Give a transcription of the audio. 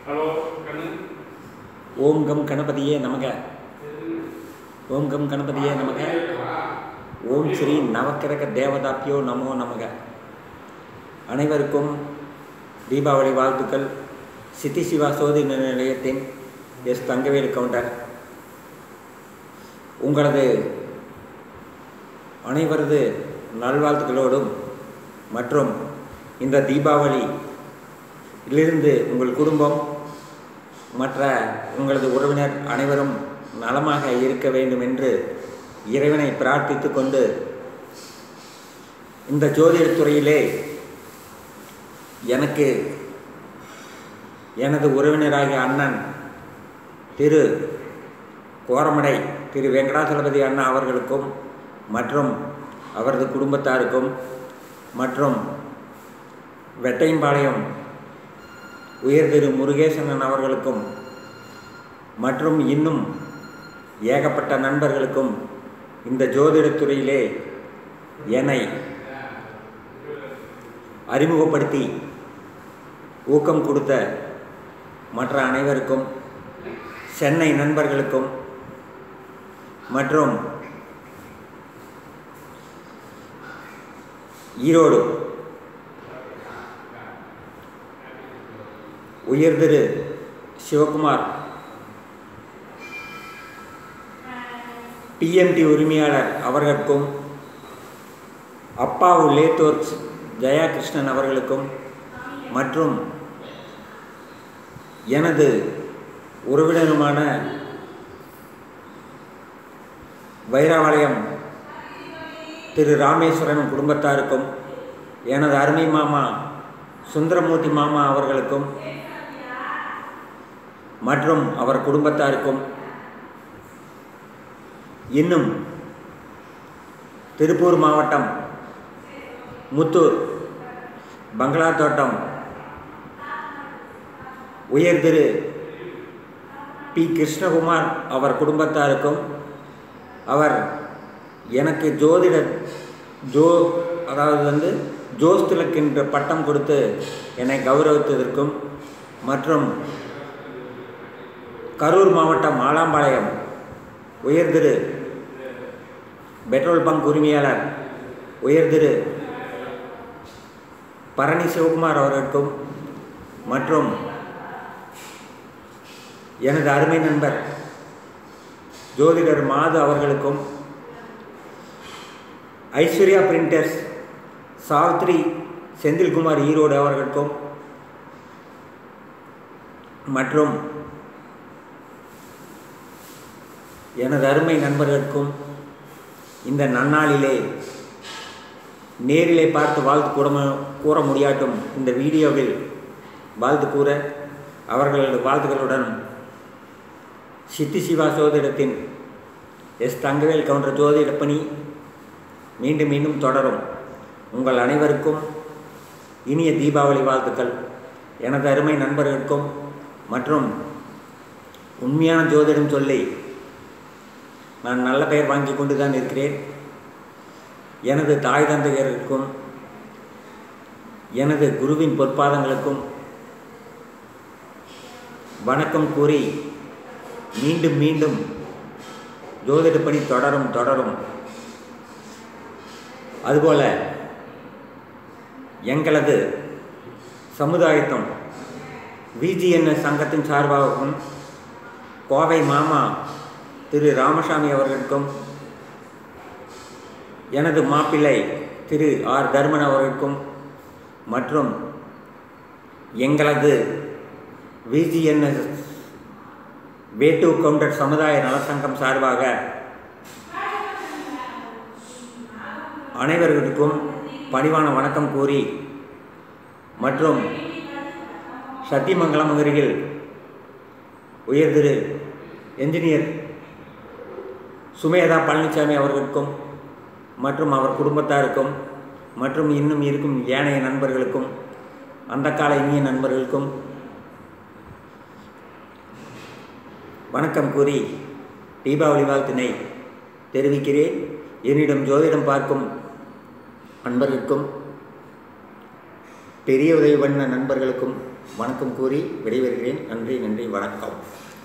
hello கண்ணு ஓம் come கணபதியே நமக ஓம் கம் கணபதியே நமக ஓம் ஸ்ரீ நவக்கிரக தேவதாப்பியோ நமோ நமக அனைவருக்கும் தீபாவளி வாழ்த்துக்கள் சித்தி சிவா சோதனை நிலையத்தின் எஸ் தங்கவேலு கவுண்டர் உங்களது அனைவரது நல்வாழ்த்துக்களோடும் மற்றும் இந்த தீபாவளி இலிருந்து உங்கள் குடும்பம் மற்ற உங்களது உறவினர் அனைவரும் நலமாக இருக்க வேண்டும் என்று இறைவனை பிரார்த்தித்து கொண்டு இந்த ஜோதிடத் துறையிலே எனக்கு எனது உறவினராகிய அண்ணன் திரு கோரமடை திரு வெங்கடாசலபதி அண்ணா அவர்களுக்கும் மற்றும் அவரது குடும்பத்தாருக்கும் மற்றும் வெட்டையம்பாளையம் உயர் திரு முருகேசனன் அவர்களுக்கும் மற்றும் இன்னும் ஏகப்பட்ட நண்பர்களுக்கும் இந்த ஜோதிடத் துறையிலே என்னை அறிமுகப்படுத்தி ஊக்கம் கொடுத்த மற்ற அனைவருக்கும் சென்னை நண்பர்களுக்கும் மற்றும் ஈரோடு உயர் திரு சிவகுமார் பிஎம்டி உரிமையாளர் அவர்களுக்கும் அப்பாவு லேத்தோர்க்ஸ் ஜெயா கிருஷ்ணன் அவர்களுக்கும் மற்றும் எனது உறவினருமான வைராவலயம் திரு ராமேஸ்வரன் குடும்பத்தாருக்கும் எனது அருமை மாமா சுந்தரமூர்த்தி மாமா அவர்களுக்கும் மற்றும் அவர் குடும்பத்தாருக்கும் இன்னும் திருப்பூர் மாவட்டம் முத்தூர் பங்களா தோட்டம் உயர் திரு பி கிருஷ்ணகுமார் அவர் குடும்பத்தாருக்கும் அவர் எனக்கு ஜோதிட ஜோ அதாவது வந்து ஜோஸ்திலக் என்ற பட்டம் கொடுத்து என்னை கௌரவித்ததற்கும் மற்றும் கரூர் மாவட்டம் ஆலாம்பாளையம் உயர் திரு பெட்ரோல் பங்க் உரிமையாளர் உயர் திரு பரணி சிவகுமார் அவர்களுக்கும் மற்றும் எனது அருமை நண்பர் ஜோதிடர் மாது அவர்களுக்கும் ஐஸ்வர்யா பிரிண்டர்ஸ் சாவித்ரி செந்தில்குமார் ஈரோடு அவர்களுக்கும் மற்றும் எனது அருமை நண்பர்களுக்கும் இந்த நன்னாளிலே நேரிலே பார்த்து வாழ்த்து கூற கூற முடியாட்டும் இந்த வீடியோவில் வாழ்த்து கூற அவர்களது வாழ்த்துக்களுடன் சித்தி சிவா ஜோதிடத்தின் எஸ் தங்கவேல் கவுண்டர் ஜோதிட பணி மீண்டும் மீண்டும் தொடரும் உங்கள் அனைவருக்கும் இனிய தீபாவளி வாழ்த்துக்கள் எனது அருமை நண்பர்களுக்கும் மற்றும் உண்மையான ஜோதிடம் சொல்லி நான் நல்ல பெயர் வாங்கி கொண்டு தான் இருக்கிறேன் எனது தாய் தந்தையருக்கும் எனது குருவின் பொற்பாதங்களுக்கும் வணக்கம் கூறி மீண்டும் மீண்டும் ஜோதிட பணி தொடரும் தொடரும் அதுபோல எங்களது சமுதாயத்தம் விஜிஎன்எஸ் சங்கத்தின் சார்பாகவும் கோவை மாமா திரு ராமசாமி அவர்களுக்கும் எனது மாப்பிள்ளை திரு ஆர் தர்மன் அவர்களுக்கும் மற்றும் எங்களது விஜிஎன்எஸ் வேட்டு கவுண்டர் சமுதாய நலசங்கம் சார்பாக அனைவர்களுக்கும் பணிவான வணக்கம் கூறி மற்றும் சத்தியமங்கலம் அருகில் உயர் திரு என்ஜினியர் சுமேதா பழனிசாமி அவர்களுக்கும் மற்றும் அவர் குடும்பத்தாருக்கும் மற்றும் இன்னும் இருக்கும் ஏனைய நண்பர்களுக்கும் அந்த கால இனிய நண்பர்களுக்கும் வணக்கம் கூறி தீபாவளி வாழ்த்தினை தெரிவிக்கிறேன் என்னிடம் ஜோதிடம் பார்க்கும் அன்பர்களுக்கும் பெரிய உதவி பண்ண நண்பர்களுக்கும் வணக்கம் கூறி விடைபெறுகிறேன் நன்றி நன்றி வணக்கம்